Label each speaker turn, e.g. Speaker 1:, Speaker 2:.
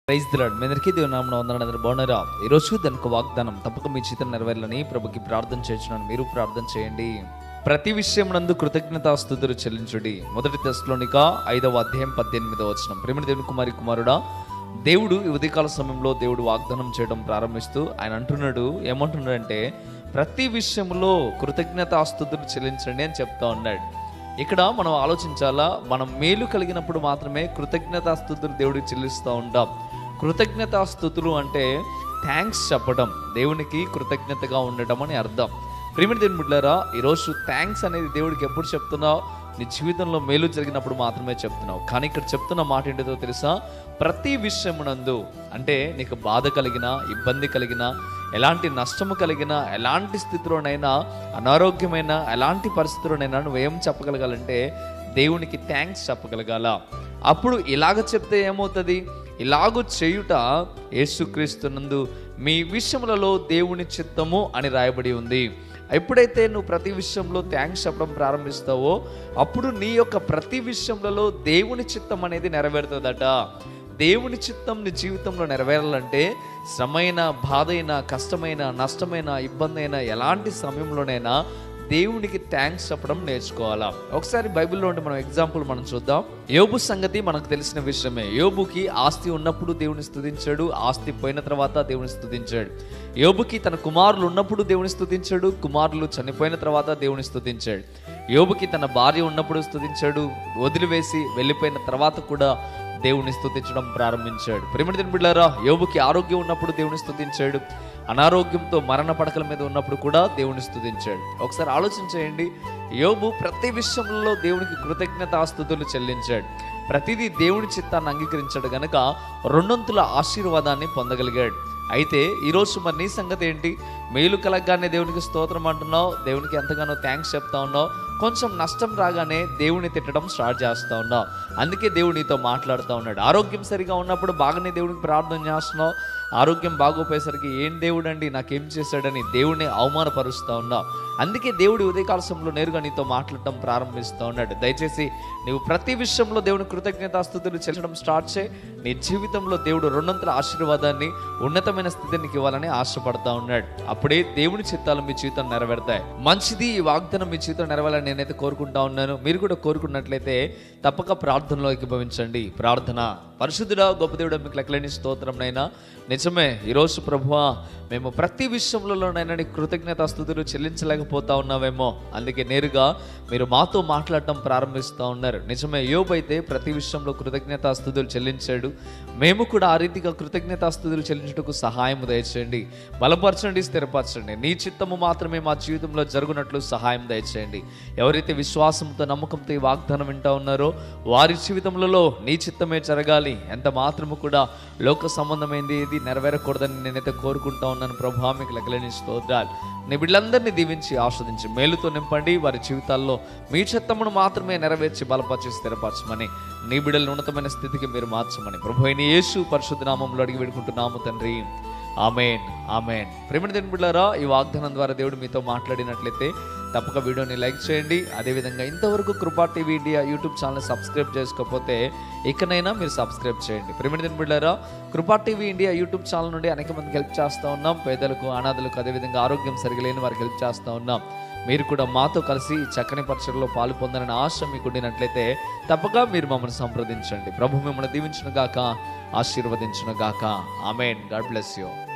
Speaker 1: praise దిలాడ్ మీ అందరికీ దేవుని నామమున వందనాలు అందరూ బాగున్నారా ఈరోజు దానికి వాగ్దానం తప్పక మీ చిత్రం నెరవేరాలని ప్రభుకి ప్రార్థన చేస్తున్నాను మీరు ప్రార్థన చేయండి ప్రతి విషయం నందు కృతజ్ఞతాస్తుతులు చెల్లించుడి మొదటి దశలోనిక ఐదవ అధ్యాయం పద్దెనిమిదవ వచనం ప్రేమిడి దేవుని కుమారి కుమారుడా దేవుడు ఈ ఉదయకాల సమయంలో దేవుడు వాగ్దానం చేయడం ప్రారంభిస్తూ ఆయన అంటున్నాడు ఏమంటున్నాడంటే ప్రతి విషయంలో కృతజ్ఞతాస్తుతులు చెల్లించండి అని చెప్తా ఉన్నాడు ఇక్కడ మనం ఆలోచించాలా మనం మేలు కలిగినప్పుడు మాత్రమే కృతజ్ఞతాస్థుతులు దేవుడికి చెల్లిస్తూ ఉంటాం కృతజ్ఞతాస్థుతులు అంటే థ్యాంక్స్ చెప్పడం దేవునికి కృతజ్ఞతగా ఉండటం అని అర్థం ప్రేమిటి దేవుని బిడ్డారా ఈరోజు థ్యాంక్స్ అనేది దేవుడికి ఎప్పుడు చెప్తున్నావు నీ జీవితంలో మేలు జరిగినప్పుడు మాత్రమే చెప్తున్నావు కానీ ఇక్కడ చెప్తున్న మాట ఏంటిదో తెలుసా ప్రతి విషయమునందు అంటే నీకు బాధ కలిగిన ఇబ్బంది కలిగిన ఎలాంటి నష్టము కలిగిన ఎలాంటి స్థితిలోనైనా అనారోగ్యమైన ఎలాంటి పరిస్థితుల్లోనైనా నువ్వేం చెప్పగలగాలంటే దేవునికి థ్యాంక్స్ చెప్పగలగాల అప్పుడు ఇలాగ చెప్తే ఏమవుతుంది ఇలాగూ చేయుట యేసుక్రీస్తునందు మీ విషయములలో దేవుని చిత్తము అని రాయబడి ఉంది ఎప్పుడైతే నువ్వు ప్రతి విషయంలో థ్యాంక్స్ చెప్పడం ప్రారంభిస్తావో అప్పుడు నీ యొక్క ప్రతి విషయంలో దేవుని చిత్తం అనేది నెరవేరుతుందట దేవుని చిత్తం నీ జీవితంలో నెరవేరాలంటే శ్రమైన బాధ అయినా కష్టమైన నష్టమైన ఇబ్బంది అయినా ఎలాంటి సమయంలోనైనా దేవునికి థ్యాంక్స్ చెప్పడం నేర్చుకోవాలా ఒకసారి బైబిల్లో ఉంటే మనం ఎగ్జాంపుల్ మనం చూద్దాం యోబు సంగతి మనకు తెలిసిన విషయమే యోబుకి ఆస్తి ఉన్నప్పుడు దేవుని స్తుతించాడు ఆస్తి పోయిన తర్వాత దేవుని స్తుతించాడు యోబుకి తన కుమారులు ఉన్నప్పుడు దేవుని స్తుతించాడు కుమారులు చనిపోయిన తర్వాత దేవుని స్తుతించాడు యోబుకి తన భార్య ఉన్నప్పుడు స్తుతించాడు వదిలివేసి వెళ్ళిపోయిన తర్వాత కూడా దేవుని స్తుతించడం ప్రారంభించాడు ప్రేమిడి బిడ్డారా యోబుకి ఆరోగ్యం ఉన్నప్పుడు దేవుని స్తుతించాడు అనారోగ్యంతో మరణ పడకల మీద ఉన్నప్పుడు కూడా దేవుని స్తుతించాడు ఒకసారి ఆలోచన చేయండి యోబు ప్రతి విషయంలో దేవునికి కృతజ్ఞతాస్తుతులు చెల్లించాడు ప్రతిదీ దేవుని చిత్తాన్ని అంగీకరించాడు గనక రెండొంతుల ఆశీర్వాదాన్ని పొందగలిగాడు అయితే ఈరోజు మరి నీ సంగతి ఏంటి మేలు కలగగానే దేవునికి స్తోత్రం అంటున్నావు దేవునికి ఎంతగానో థ్యాంక్స్ చెప్తా ఉన్నావు కొంచెం నష్టం రాగానే దేవుని తిట్టడం స్టార్ట్ చేస్తా ఉన్నావు అందుకే దేవుడు నీతో మాట్లాడుతూ ఉన్నాడు ఆరోగ్యం సరిగా ఉన్నప్పుడు బాగానే దేవునికి ప్రార్థన చేస్తున్నావు ఆరోగ్యం బాగోపోయేసరికి ఏం దేవుడు అండి నాకేం చేశాడని దేవుడిని అవమానపరుస్తూ ఉన్నావు అందుకే దేవుడి ఉదయకాల సమయంలో నేరుగా నీతో మాట్లాడటం ప్రారంభిస్తూ ఉన్నాడు దయచేసి నీవు ప్రతి విషయంలో దేవుని కృతజ్ఞతాస్థుతులు చెల్లడం స్టార్ట్ చేయి నీ జీవితంలో దేవుడు రెండొంతుల ఆశీర్వాదాన్ని ఉన్నతమైన స్థితిని నీకు ఇవ్వాలని ఆశపడతా ఉన్నాడు అప్పుడే దేవుని చిత్తాలు మీ జీవితం నెరవేరుతాయి మంచిది ఈ వాగ్దానం మీ జీవితం నెరవేరాలని నేనైతే కోరుకుంటా ఉన్నాను మీరు కూడా కోరుకున్నట్లయితే తప్పక ప్రార్థనలో ఏకీభవించండి ప్రార్థన పరిశుద్ధుడా గొప్ప దేవుడు మీకు లెక్కలేని స్తోత్రంనైనా నిజమే ఈరోజు ప్రభువా మేము ప్రతి విషయంలోనైనా నీ కృతజ్ఞత స్థుతులు చెల్లించలేకపోతా ఉన్నావేమో అందుకే నేరుగా మీరు మాతో మాట్లాడటం ప్రారంభిస్తూ ఉన్నారు నిజమే యోబు అయితే ప్రతి విషయంలో కృతజ్ఞత స్థుతులు చెల్లించాడు మేము కూడా ఆ రీతిగా కృతజ్ఞత స్థుతులు చెల్లించుటకు సహాయం దయచేయండి బలపరచండి స్థిరపరచండి నీ చిత్తము మాత్రమే మా జీవితంలో జరుగునట్లు సహాయం దయచేయండి ఎవరైతే విశ్వాసంతో నమ్మకంతో ఈ వాగ్దానం వింటా ఉన్నారో వారి జీవితంలో నీ చిత్తమే జరగాలి ఎంత మాత్రము కూడా లోక సంబంధమైంది ఇది నెరవేరకూడదని నేనైతే కోరుకుంటా ఉన్నాను ప్రభా మీకు లెక్కలేని స్తోత్రాలు నీ బిడ్డలందరినీ దీవించి ఆస్వాదించి మేలుతో నింపండి వారి జీవితాల్లో మీ చిత్తమును మాత్రమే నెరవేర్చి బలపరిచి స్థిరపరచమని నీ బిడ్డలను ఉన్నతమైన స్థితికి మీరు మార్చమని ప్రభు అయిన యేసు పరిశుద్ధ నామంలో అడిగి వేడుకుంటున్నాము తండ్రి ఆమెన్ ఆమెన్ ప్రేమ దేని బిడ్డారా ఈ వాగ్దానం ద్వారా దేవుడు మీతో మాట్లాడినట్లయితే తప్పక వీడియోని లైక్ చేయండి అదేవిధంగా ఇంతవరకు Krupa TV India YouTube channel subscribe చేసుకోకపోతే ఇకనైనా మీరు సబ్స్క్రైబ్ చేయండి ప్రేమ దేని బిడ్డారా కృపా టీవీ ఇండియా యూట్యూబ్ ఛానల్ నుండి అనేక మందికి హెల్ప్ చేస్తూ ఉన్నాం పేదలకు అనాథలకు అదేవిధంగా ఆరోగ్యం సరిగా లేని వారికి హెల్ప్ చేస్తూ ఉన్నాం మీరు కూడా మాతో కలిసి ఈ చక్కని పరిచయలో పాలు పొందాలని ఆశ మీకు ఉండినట్లయితే తప్పక మీరు మమ్మల్ని సంప్రదించండి ప్రభు మిమ్మల్ని దీవించును గాక ఆశీర్వదించును గాక ఆమెన్ గాడ్ బ్లెస్ యూ